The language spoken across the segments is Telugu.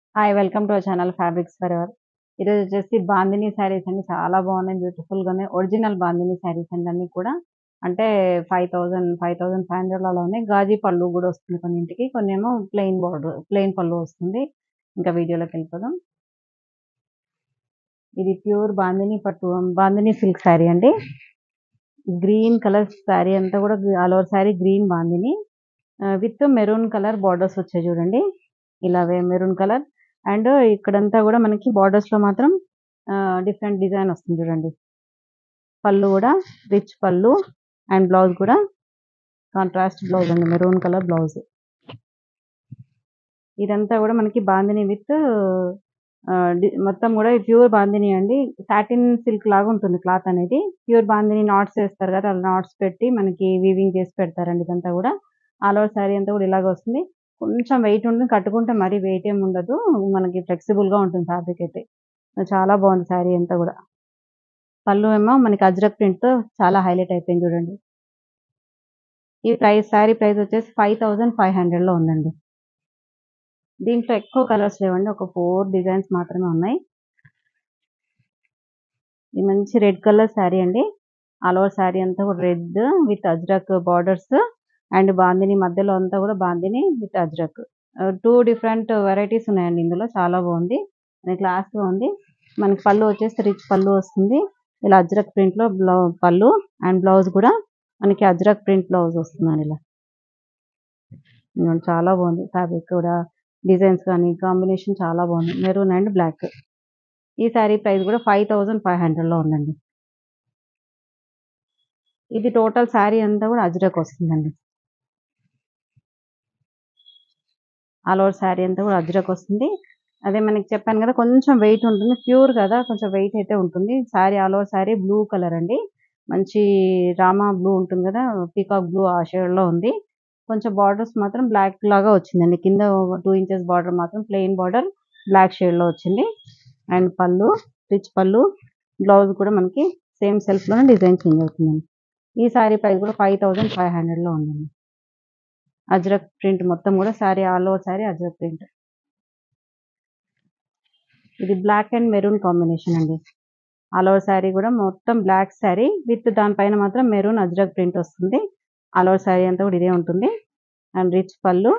hi welcome to our channel fabrics for ever ఈరోజు వచ్చేసి బాందిని శారీస్ అండి చాలా బాగున్నాయి బ్యూటిఫుల్ గా ఉన్నాయి ఒరిజినల్ బాందిని శారీస్ అండి అన్ని కూడా అంటే five thousand five thousand five hundred అలా ఉన్నాయి గాజీ పళ్ళు కూడా వస్తుంది కొన్నింటికి కొన్ని ఏమో ప్లెయిన్ బార్డర్ ప్లెయిన్ పళ్ళు వస్తుంది ఇంకా వీడియోలోకి వెళ్ళిపోదాం ఇది ప్యూర్ బాందిని పట్టు బాందిని సిల్క్ శారీ అండి గ్రీన్ కలర్ శారీ అంతా కూడా all over sari green bandhani with maroon colour borders వచ్చాయి చూడండి ఇలావే మెరూన్ కలర్ అండ్ ఇక్కడంతా కూడా మనకి బార్డర్స్ లో మాత్రం డిఫరెంట్ డిజైన్ వస్తుంది చూడండి పళ్ళు కూడా రిచ్ పళ్ళు అండ్ బ్లౌజ్ కూడా కాంట్రాస్ట్ బ్లౌజ్ అండి మెరూన్ కలర్ బ్లౌజ్ ఇదంతా కూడా మనకి బాందిని విత్ మొత్తం కూడా ప్యూర్ బాందిని అండి సాటిన్ సిల్క్ లాగా ఉంటుంది క్లాత్ అనేది ప్యూర్ బాందిని నాట్స్ వేస్తారు కదా అలా నాట్స్ పెట్టి మనకి వీవింగ్ చేసి పెడతారండి ఇదంతా కూడా ఆల్ ఓవర్ శారీ అంతా కూడా ఇలాగ వస్తుంది కొంచెం వెయిట్ ఉంటుంది కట్టుకుంటే మరీ వెయిట్ ఏమి ఉండదు మనకి ఫ్లెక్సిబుల్ గా ఉంటుంది ఫ్యాబ్రిక్ అయితే చాలా బాగుంది శారీ అంతా కూడా పళ్ళు ఏమో మనకి అజ్రక్ ప్రింట్ తో చాలా హైలైట్ అయిపోయింది చూడండి ఈ ప్రైస్ శారీ ప్రైస్ వచ్చేసి ఫైవ్ థౌజండ్ ఫైవ్ హండ్రెడ్ లో ఉందండి దీంట్లో ఎక్కువ కలర్స్ లేవండి ఒక ఫోర్ డిజైన్స్ మాత్రమే ఉన్నాయి ఇది మంచి రెడ్ కలర్ శారీ అండి ఆల్ ఓవర్ శారీ అంతా కూడా red with Ajrakh borders and bandhani మధ్యలో అంతా కూడా bandhani with Ajrakh two different varieties ఉన్నాయండి ఇందులో చాలా బాగుంది క్లాస్ గా ఉంది మనకి పళ్ళు వచ్చేసి రిచ్ పళ్ళు వస్తుంది ఇలా అజ్రక్ ప్రింట్ లో బ్లౌ పళ్ళు అండ్ బ్లౌజ్ కూడా మనకి అజ్రక్ ప్రింట్ బ్లౌజ్ వస్తుందండి ఇలా చాలా బాగుంది ఫ్యాబ్రిక్ కూడా డిజైన్స్ కానీ కాంబినేషన్ చాలా బాగుంది మెరూన్ అండ్ బ్లాక్ ఈ శారీ ప్రైస్ కూడా ఫైవ్ థౌజండ్ ఫైవ్ హండ్రెడ్ లో ఉందండి ఇది టోటల్ శారీ అంతా కూడా అజ్రక్ వస్తుందండి ఆల్ ఓవర్ శారీ అంతా కూడా అజ్రక్ వస్తుంది అదే మనకి చెప్పాను కదా కొంచెం వెయిట్ ఉంటుంది ప్యూర్ కదా కొంచెం వెయిట్ అయితే ఉంటుంది sari all over sari blue colour అండి మంచి రామా బ్లూ ఉంటుంది కదా పీకాక్ బ్లూ ఆ షేడ్ లో ఉంది కొంచెం బార్డర్స్ మాత్రం బ్లాక్ లాగా వచ్చిందండి కింద టూ ఇంచెస్ బార్డర్ మాత్రం ప్లెయిన్ బార్డర్ బ్లాక్ షేడ్ లో వచ్చింది and pallu rich pallu blouse కూడా మనకి సేమ్ సెల్ఫ్ లోనే డిజైన్ చేంజ్ అవుతుందండి ఈ శారీ ప్రైస్ కూడా ఫైవ్ థౌసండ్ ఫైవ్ హండ్రెడ్ లో ఉందండి అజ్రక్ ప్రింట్ మొత్తం కూడా sari all over sari Ajrakh print ఇది బ్లాక్ అండ్ మెరూన్ కాంబినేషన్ అండి ఆల్ ఓవర్ శారీ కూడా మొత్తం బ్లాక్ శారీ విత్ దానిపైన మాత్రం మెరూన్ అజ్రక్ ప్రింట్ వస్తుంది ఆల్ ఓవర్ శారీ అంతా కూడా ఇదే ఉంటుంది అండ్ రిచ్ పళ్ళు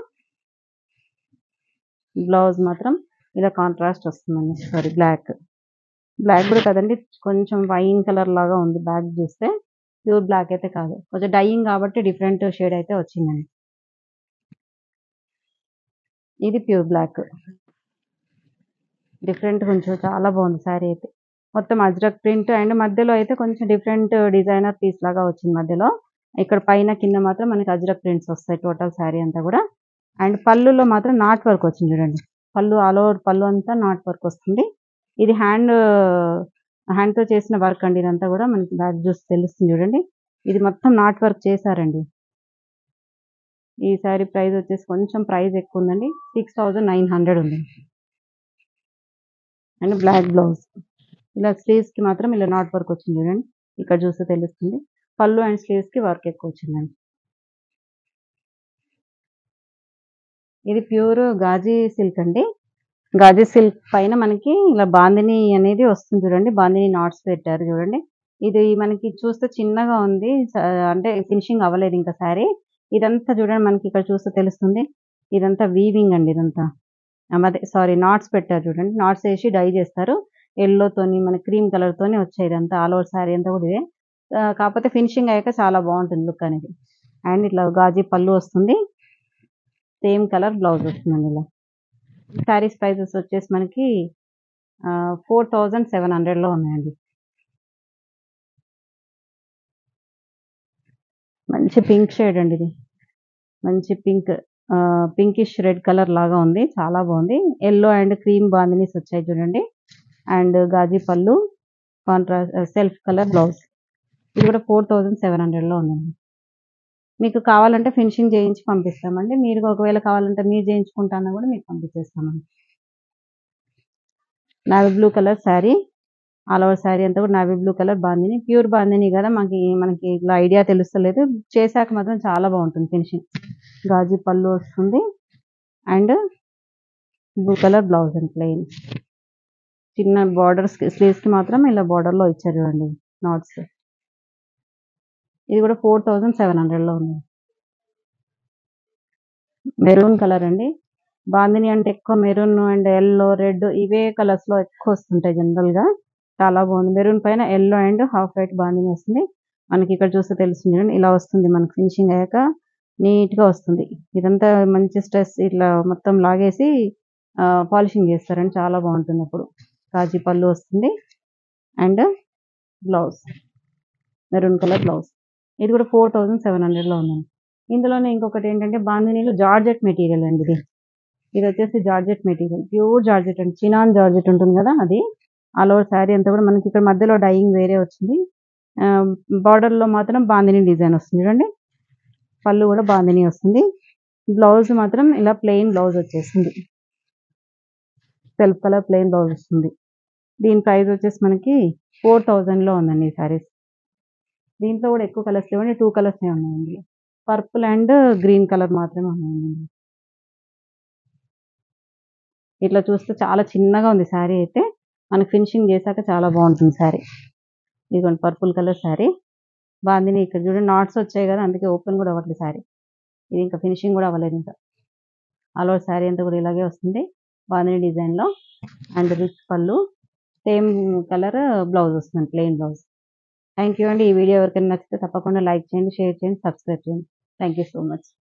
బ్లౌజ్ మాత్రం ఇలా కాంట్రాస్ట్ వస్తుందండి సారీ బ్లాక్ బ్లాక్ కూడా కదండి కొంచెం వైన్ కలర్ లాగా ఉంది బ్యాక్ చూస్తే ప్యూర్ బ్లాక్ అయితే కాదు కొంచెం డైయింగ్ కాబట్టి డిఫరెంట్ షేడ్ అయితే వచ్చిందండి ఇది ప్యూర్ బ్లాక్ డిఫరెంట్ కొంచెం చాలా బాగుంది శారీ అయితే మొత్తం అజ్రక్ ప్రింట్ అండ్ మధ్యలో అయితే కొంచెం డిఫరెంట్ డిజైనర్ పీస్ లాగా వచ్చింది మధ్యలో ఇక్కడ పైన కింద మాత్రం మనకి అజ్రక్ ప్రింట్స్ వస్తాయి టోటల్ శారీ అంతా కూడా అండ్ పళ్ళులో మాత్రం నాట్ వర్క్ వచ్చింది చూడండి పళ్ళు ఆల్ ఓవర్ పళ్ళు అంతా నాట్ వర్క్ వస్తుంది ఇది హ్యాండ్ హ్యాండ్ తో చేసిన వర్క్ అండి ఇదంతా కూడా మనకి బ్యాక్ చూసి తెలుస్తుంది చూడండి ఇది మొత్తం నాట్ వర్క్ చేశారండి ఈ శారీ ప్రైస్ వచ్చేసి కొంచెం ప్రైస్ ఎక్కువ ఉందండి సిక్స్ థౌజండ్ నైన్ హండ్రెడ్ ఉంది అండ్ బ్లాక్ బ్లౌజ్ ఇలా స్లీవ్స్ కి మాత్రం ఇలా నాట్ వర్క్ వచ్చింది చూడండి ఇక్కడ చూస్తే తెలుస్తుంది పళ్ళు అండ్ స్లీవ్స్ కి వర్క్ ఎక్కువ వచ్చిందండి ఇది ప్యూర్ గాజీ సిల్క్ అండి గాజీ సిల్క్ పైన మనకి ఇలా బాందిని అనేది వస్తుంది చూడండి బాందిని నాట్స్ పెట్టారు చూడండి ఇది మనకి చూస్తే చిన్నగా ఉంది అంటే ఫినిషింగ్ అవ్వలేదు ఇంకా శారీ ఇదంతా చూడండి మనకి ఇక్కడ చూస్తే తెలుస్తుంది ఇదంతా వీవింగ్ అండి ఇదంతా అదే సారీ నాట్స్ పెట్టారు చూడండి నాట్స్ వేసి డై చేస్తారు ఎల్లోతోని మన క్రీమ్ కలర్ తోని వచ్చాయి ఇదంతా ఆల్ ఓవర్ శారీ అంతా కూడా ఇదే కాకపోతే ఫినిషింగ్ అయ్యాక చాలా బాగుంటుంది లుక్ అనేది అండ్ ఇట్లా గాజీ పళ్ళు వస్తుంది సేమ్ కలర్ బ్లౌజ్ వస్తుందండి ఇలా శారీస్ ప్రైసెస్ వచ్చేసి మనకి ఫోర్ థౌజండ్ సెవెన్ హండ్రెడ్ లో ఉన్నాయండి మంచి పింక్ షేడ్ అండి ఇది మంచి పింక్ పింకిష్ రెడ్ కలర్ లాగా ఉంది చాలా బాగుంది ఎల్లో అండ్ క్రీమ్ బాందినీస్ వచ్చాయి చూడండి అండ్ గాజీ పళ్ళు కాంట్రాస్ట్ సెల్ఫ్ కలర్ బ్లౌజ్ ఇది కూడా ఫోర్ థౌజండ్ సెవెన్ హండ్రెడ్ లో ఉందండి మీకు కావాలంటే ఫినిషింగ్ చేయించి పంపిస్తామండి మీరు ఒకవేళ కావాలంటే మీరు చేయించుకుంటానా కూడా మీకు పంపించేస్తామండి navy blue colour sari all over sari అంతా కూడా navy blue colour bandhani pure bandhani కదా మనకి మనకి ఇట్లా ఐడియా తెలుస్తలేదు చేశాక మాత్రం చాలా బాగుంటుంది ఫినిషింగ్ గాజీ పళ్ళు వస్తుంది and blue colour blouse and plain చిన్న బార్డర్స్ స్లీవ్స్ కి మాత్రం ఇలా border లో ఇచ్చారు చూడండి నాట్స్ ఇది కూడా ఫోర్ థౌజండ్ సెవెన్ హండ్రెడ్ లో ఉంది మెరూన్ కలర్ అండి బాందిని అంటే ఎక్కువ మెరూన్ అండ్ ఎల్లో రెడ్ ఇవే కలర్స్ లో ఎక్కువ వస్తుంటాయి జనరల్ గా చాలా బాగుంది మెరూన్ పైన yellow and half white bandhani వస్తుంది మనకి ఇక్కడ చూస్తే తెలుస్తుంది చూడండి ఇలా వస్తుంది మనకి ఫినిషింగ్ అయ్యాక నీట్ గా వస్తుంది ఇదంతా మంచి స్ట్రెస్ ఇట్లా మొత్తం లాగేసి పాలిషింగ్ చేస్తారండి చాలా బాగుంటుంది అప్పుడు కాజీ పళ్ళు వస్తుంది and blouse maroon colour blouse ఇది కూడా ఫోర్ థౌజండ్ సెవెన్ హండ్రెడ్లో ఉందండి ఇందులోనే ఇంకొకటి ఏంటంటే బాందినీలో జార్జెట్ మెటీరియల్ అండి ఇది ఇది వచ్చేసి జార్జెట్ మెటీరియల్ ప్యూర్ జార్జెట్ అండి చినాన్ జార్జెట్ ఉంటుంది కదా అది ఆల్ ఓవర్ శారీ అంతా కూడా మనకి ఇక్కడ మధ్యలో డైయింగ్ వేరే వచ్చింది బార్డర్ లో మాత్రం బాందిని డిజైన్ వస్తుంది చూడండి పళ్ళు కూడా బాందిని వస్తుంది బ్లౌజ్ మాత్రం ఇలా ప్లెయిన్ బ్లౌజ్ వచ్చేసింది సెల్ఫ్ కలర్ ప్లెయిన్ బ్లౌజ్ వస్తుంది దీని ప్రైస్ వచ్చేసి మనకి ఫోర్ లో ఉందండి ఈ సారీస్ దీంట్లో కూడా ఎక్కువ కలర్స్ లేవండి టూ కలర్స్ ఉన్నాయండి పర్పుల్ అండ్ గ్రీన్ కలర్ మాత్రమే ఉన్నాయండి ఇట్లా చూస్తే చాలా చిన్నగా ఉంది శారీ అయితే మనకి ఫినిషింగ్ చేశాక చాలా బాగుంటుంది శారీ ఇదిగోండి పర్పుల్ కలర్ శారీ బాందిని ఇక్కడ చూడండి నాట్స్ వచ్చాయి కదా అందుకే ఓపెన్ కూడా అవ్వట్లేదు శారీ ఇది ఇంకా ఫినిషింగ్ కూడా అవ్వలేదు ఇంకా ఆల్ ఓవర్ శారీ అంతా కూడా ఇలాగే వస్తుంది బాందిని డిజైన్లో and rich pallu same colour blouse వస్తుంది ప్లెయిన్ బ్లౌజ్ థ్యాంక్ యూ అండి ఈ వీడియో ఎవరికైనా నచ్చితే తప్పకుండా లైక్ చేయండి షేర్ చేయండి సబ్స్క్రైబ్ చేయండి థ్యాంక్ యూ సో మచ్